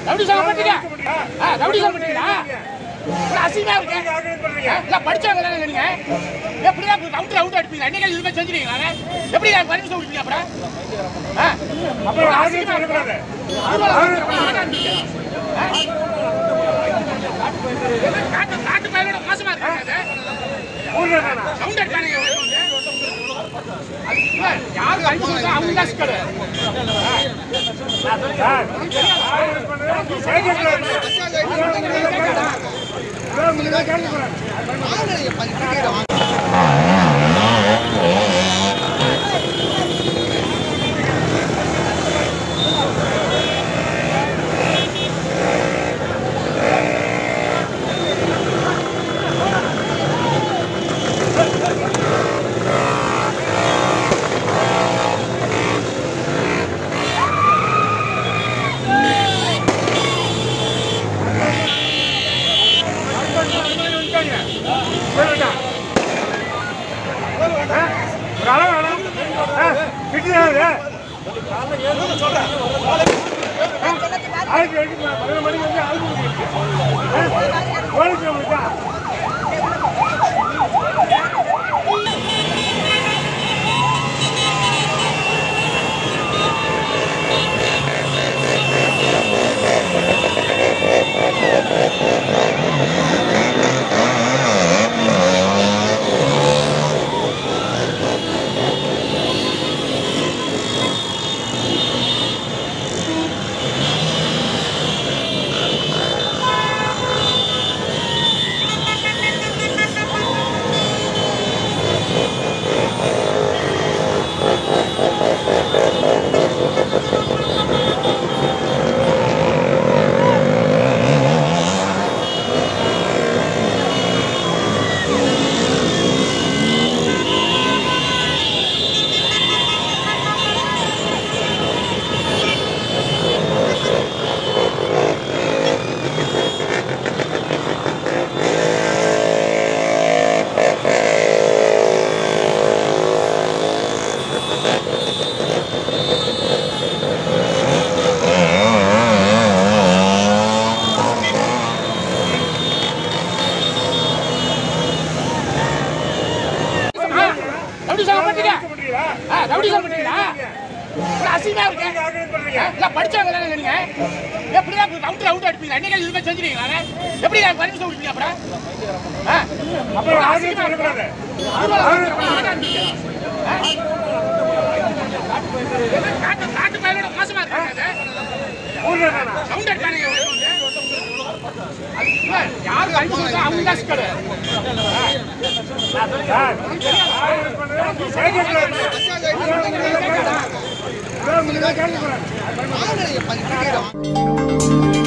Rowdy சொல்ல மாட்டீங்க ஆ, rowdy சொல்ல மாட்டீங்களா இவ்வளவு அசிங்கமா இருக்கு இல்ல படிச்சவங்க தானே நீங்க எப்படிதான் அவுட் அவுட் அடிப்பீங்க அன்னைக்கு இதுமே செஞ்சிருக்கீங்களா எப்படி நான் பரிசு கொடுப்பீங்க அப்புறம் ஆ? அப்புறம் ஆர்கனைஸ் பண்ணக்கூடாது காட்டு காட்டு பயிரோட மோசமா இருக்காங்க ஊர்ல தானா சவுண்ட் அடிப்பானுங்க யாரு அடிச்சு கொடுத்தா அவங்க தான் சிக்கல் சார் ஆர்கனைஸ் பண்ணுறது செய்யக்கூடாது இதோ கேட்டுக்கிறேன் சொல்லுடா. ஆ? ஒரு அளவு வேணும். ஆ? திட்டுறாரு. ஆ? ஆயிரத்தி எட்டு பதினொரு மணிக்கு வந்து ஆள் கூட்டிட்டு. ஆ? போலீஸ் நம்மளுக்கா? ரவுடி சொல்ல மாட்டீங்க இருக்க முடியல? ஆ, ரவுடி சொல்ல மாட்டீங்களா இவ்வளவு அசிங்கமா இருக்கு ஆர்கனைஸ் பண்றீங்க. இல்ல படிச்சவங்க தானே நீங்க எப்படிதான் அவுட் அவுட் அடிப்பீங்க அன்னைக்கு இதுமே செஞ்சிருக்கீங்களா எப்படி நான் பரிசு கொடுப்பீங்க அப்புறம் ஆ? அப்புறம் ஆர்கனைஸ் பண்ணக்கூடாது. காட்டு காட்டு பயிரோட மோசமா இருக்காங்க ஊர்ல தானா? சவுண்ட் அடிப்பானுங்க யாரு அடிச்சு கொடுத்தா அவங்க தான் சிக்கல் சார் ஆர்கனைஸ் பண்ணுறது செய்யக்கூடாது. இதோ கேட்டுக்கிறேன்.